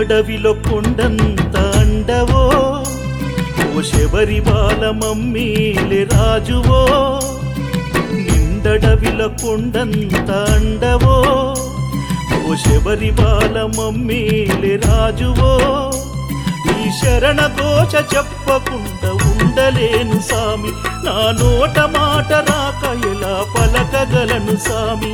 నిండడవిలో కొండంత అండవో ఓ శబరి బాల మమ్మీలే రాజువో నిండడవిల కొండంత అండవో ఓ శబరి బాల మమ్మీలే రాజువో ఈ శరణ ఘోష చెప్పకుండా ఉండలేను సామి నా నోట మాట రాక ఎలా పలకగలను సామి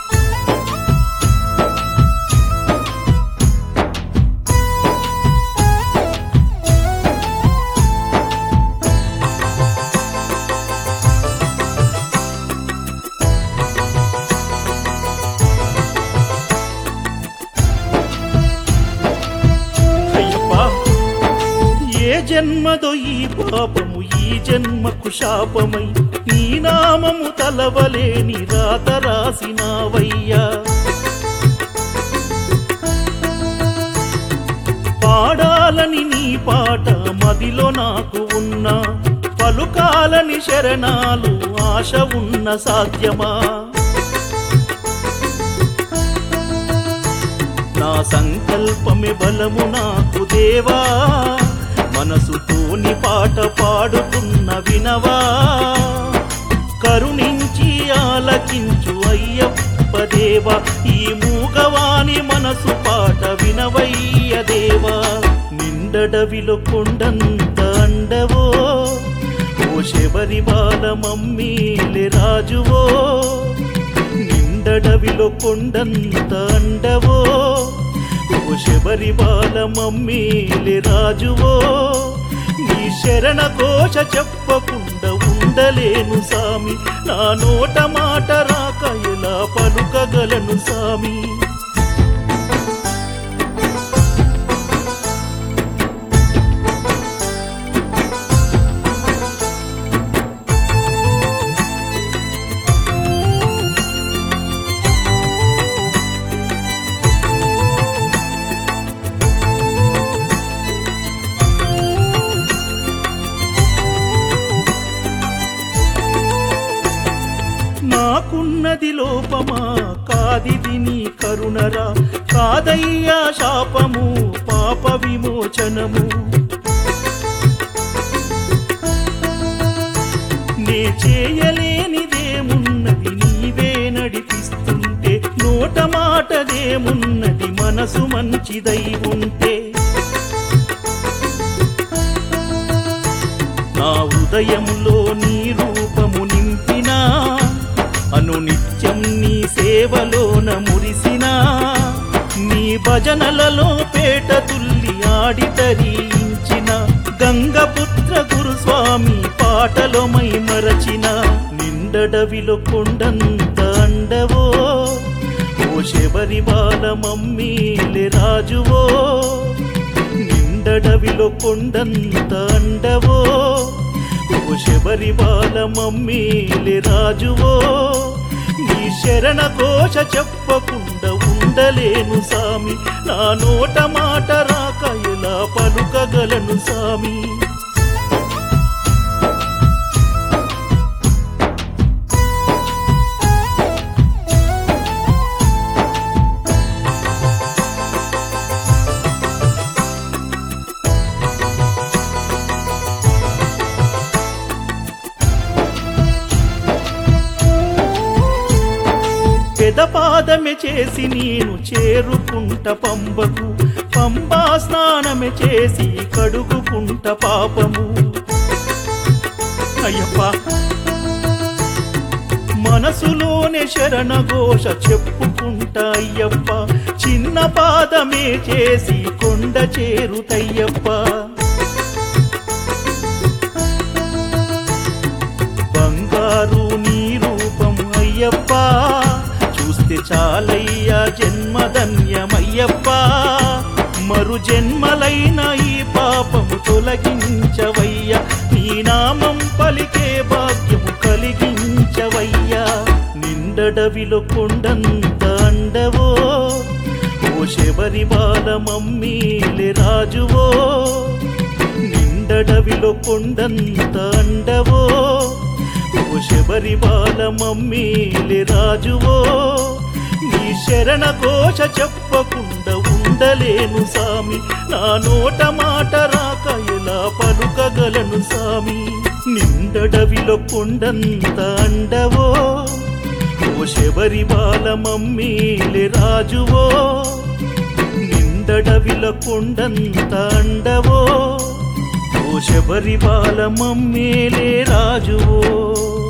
అయ్యప్పా ఏ జన్మదో ఈ పాపము ఈ జన్మకు శాపమై నీ నామము తలవలేని రాత రాసినావయ్యా పాడాలని నీ పాట మదిలో నాకు ఉన్నా పలుకాలని శరణాలు ఆశ ఉన్న సాధ్యమా నా సంకల్పమే బలము నాకు దేవా మనసుతోని పాట పాడుతున్న వినవా కరుణించి ఆలకించు అయ్యప్ప దేవా ఈ మూగవాని మనసు పాట వినవయ్య దేవా నిండడవిలో కొండంత అండవో ఓ శబరి బాల మమ్మీలే రాజువో నిండడవిలో కొండంత అండవో ఓ శబరి బాల మమ్మీలే రాజువో నీ శరణ ఘోష చెప్పకుండా ఉండలేను సామి నా నోట మాట రాక ఎలా పలుకగలను సామి నాకున్నది లోపమా కాదిది నీ కరుణరా కాదయ్యా శాపము పాప విమోచనము నే చేయలేనిదేమున్నది నీవే నడిపిస్తుంటే నోట మాటదేమున్నది మనసు మంచిదై ఉంటే నా హృదయంలో నీ రూపము నింపినా అనునిత్యం నీ సేవలోన మురిసినా నీ భజనలలో పేట తుల్లి ఆడి తరించిన గంగపుత్ర గురుస్వామి పాటలో మై మరచిన నిండడవిలో కొండంత అండవో ఓ శబరి బాల మమ్మీలే రాజువో నిండడవిలో కొండంత అండవో ఓ శబరి బాల మమ్మీలే రాజువో నీ శరణ ఘోష చెప్పకుండా ఉండలేను సామి నా నోట మాట రాక ఎలా పలుకగలను సామి పెదపాదమే చేసి నేను చేరుకుంట పంబకు పంబా స్నానమే చేసి కడుగుకుంట పాపము అయ్యప్ప మనసులోనే శరణ ఘోష చెప్పుకుంటా అయ్యప్ప చిన్న పాదమే చేసి కొండ చేరుతయ్యప్ప బంగారు నీ రూపం అయ్యప్ప చూస్తే చాలయ్యా జన్మధన్యమయ్యప్ప మరు జన్మలైన ఈ పాపము తొలగించవయ్యా నీ నామం పలికే భాగ్యము కలిగించవయ్యా నిండడవిలో కొండంత అండవో ఓ శబరి బాల మమ్మీలే రాజువో నిండడవిలో కొండంత అండవో ఓ శబరి బాల మమ్మీలే రాజువో నీ శరణ ఘోష చెప్పకుండా ఉండ ఉండలేను సామి నా నోట మాట రాక ఎలా పలుకగలను సామి నిండడవిలో కొండంత అండవో ఓ శబరి బాల మమ్మీలే రాజువో నిండడవిల కొండంత అండవో ఓ శబరి బాల మమ్మీలే రాజువో